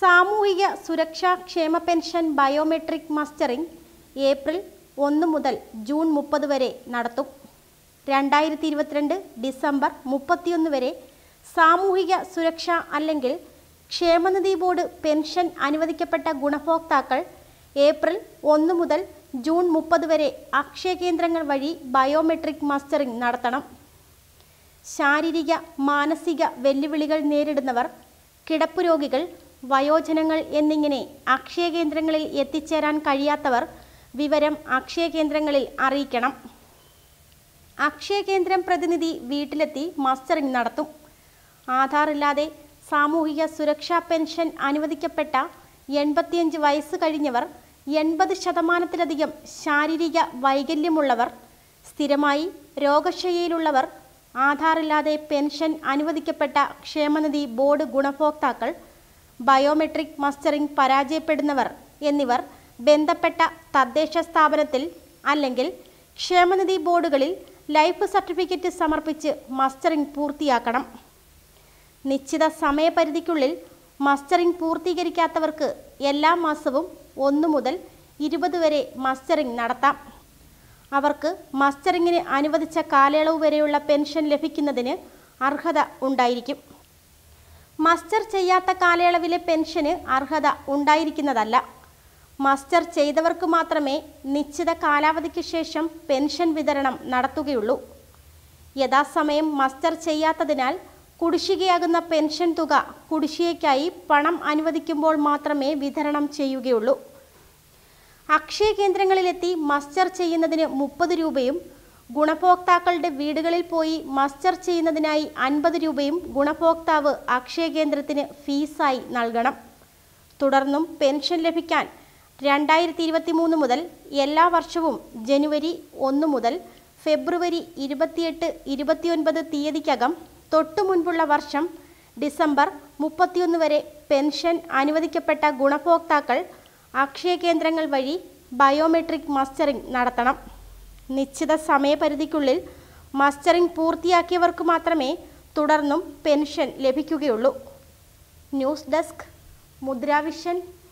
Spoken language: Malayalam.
സാമൂഹിക സുരക്ഷാ ക്ഷേമ പെൻഷൻ ബയോമെട്രിക് മസ്റ്ററിംഗ് ഏപ്രിൽ ഒന്ന് മുതൽ ജൂൺ മുപ്പത് വരെ നടത്തും രണ്ടായിരത്തി ഇരുപത്തിരണ്ട് ഡിസംബർ മുപ്പത്തിയൊന്ന് വരെ സാമൂഹിക സുരക്ഷ അല്ലെങ്കിൽ ക്ഷേമനിധി ബോർഡ് പെൻഷൻ അനുവദിക്കപ്പെട്ട ഗുണഭോക്താക്കൾ ഏപ്രിൽ ഒന്ന് മുതൽ ജൂൺ മുപ്പത് വരെ അക്ഷയ കേന്ദ്രങ്ങൾ വഴി ബയോമെട്രിക് മസ്റ്ററിംഗ് നടത്തണം ശാരീരിക മാനസിക വെല്ലുവിളികൾ നേരിടുന്നവർ കിടപ്പ് രോഗികൾ വയോജനങ്ങൾ എന്നിങ്ങനെ അക്ഷയ കേന്ദ്രങ്ങളിൽ എത്തിച്ചേരാൻ കഴിയാത്തവർ വിവരം അക്ഷയ കേന്ദ്രങ്ങളിൽ അറിയിക്കണം അക്ഷയ കേന്ദ്രം പ്രതിനിധി വീട്ടിലെത്തി മസ്റ്ററിംഗ് നടത്തും ആധാർ ഇല്ലാതെ സാമൂഹിക സുരക്ഷാ പെൻഷൻ അനുവദിക്കപ്പെട്ട എൺപത്തിയഞ്ച് വയസ്സ് കഴിഞ്ഞവർ എൺപത് ശതമാനത്തിലധികം ശാരീരിക വൈകല്യമുള്ളവർ സ്ഥിരമായി രോഗശയ്യയിലുള്ളവർ ആധാറില്ലാതെ പെൻഷൻ അനുവദിക്കപ്പെട്ട ക്ഷേമനിധി ബോർഡ് ഗുണഭോക്താക്കൾ ബയോമെട്രിക് മസ്റ്ററിംഗ് പരാജയപ്പെടുന്നവർ എന്നിവർ ബന്ധപ്പെട്ട തദ്ദേശ സ്ഥാപനത്തിൽ അല്ലെങ്കിൽ ക്ഷേമനിധി ബോർഡുകളിൽ ലൈഫ് സർട്ടിഫിക്കറ്റ് സമർപ്പിച്ച് മസ്റ്ററിംഗ് പൂർത്തിയാക്കണം നിശ്ചിത സമയപരിധിക്കുള്ളിൽ മസ്റ്ററിംഗ് പൂർത്തീകരിക്കാത്തവർക്ക് എല്ലാ മാസവും ഒന്ന് മുതൽ ഇരുപത് വരെ മസ്റ്ററിംഗ് നടത്താം അവർക്ക് മസ്റ്ററിങ്ങിന് അനുവദിച്ച കാലയളവ് വരെയുള്ള പെൻഷൻ ലഭിക്കുന്നതിന് അർഹത ഉണ്ടായിരിക്കും മസ്റ്റർ ചെയ്യാത്ത കാലയളവിലെ പെൻഷന് അർഹത ഉണ്ടായിരിക്കുന്നതല്ല മസ്റ്റർ ചെയ്തവർക്ക് മാത്രമേ നിശ്ചിത കാലാവധിക്ക് ശേഷം പെൻഷൻ വിതരണം നടത്തുകയുള്ളൂ യഥാസമയം മസ്റ്റർ ചെയ്യാത്തതിനാൽ കുടിശ്ശികയാകുന്ന പെൻഷൻ തുക കുടിശ്ശികയ്ക്കായി പണം അനുവദിക്കുമ്പോൾ മാത്രമേ വിതരണം ചെയ്യുകയുള്ളൂ അക്ഷയ കേന്ദ്രങ്ങളിലെത്തി മസ്റ്റർ ചെയ്യുന്നതിന് മുപ്പത് രൂപയും ഗുണഭോക്താക്കളുടെ വീടുകളിൽ പോയി മസ്റ്റർ ചെയ്യുന്നതിനായി അൻപത് രൂപയും ഗുണഭോക്താവ് അക്ഷയ കേന്ദ്രത്തിന് ഫീസായി നൽകണം തുടർന്നും പെൻഷൻ ലഭിക്കാൻ രണ്ടായിരത്തി ഇരുപത്തി മൂന്ന് മുതൽ എല്ലാ വർഷവും ജനുവരി ഒന്ന് മുതൽ ഫെബ്രുവരി ഇരുപത്തിയെട്ട് ഇരുപത്തിയൊൻപത് തീയതിക്കകം തൊട്ടു മുൻപുള്ള വർഷം ഡിസംബർ മുപ്പത്തിയൊന്ന് വരെ പെൻഷൻ അനുവദിക്കപ്പെട്ട ഗുണഭോക്താക്കൾ അക്ഷയ കേന്ദ്രങ്ങൾ വഴി ബയോമെട്രിക് മസ്റ്ററിംഗ് നടത്തണം നിശ്ചിത സമയപരിധിക്കുള്ളിൽ മസ്റ്ററിംഗ് പൂർത്തിയാക്കിയവർക്ക് മാത്രമേ തുടർന്നും പെൻഷൻ ലഭിക്കുകയുള്ളൂ ന്യൂസ് ഡെസ്ക് മുദ്രാവിഷൻ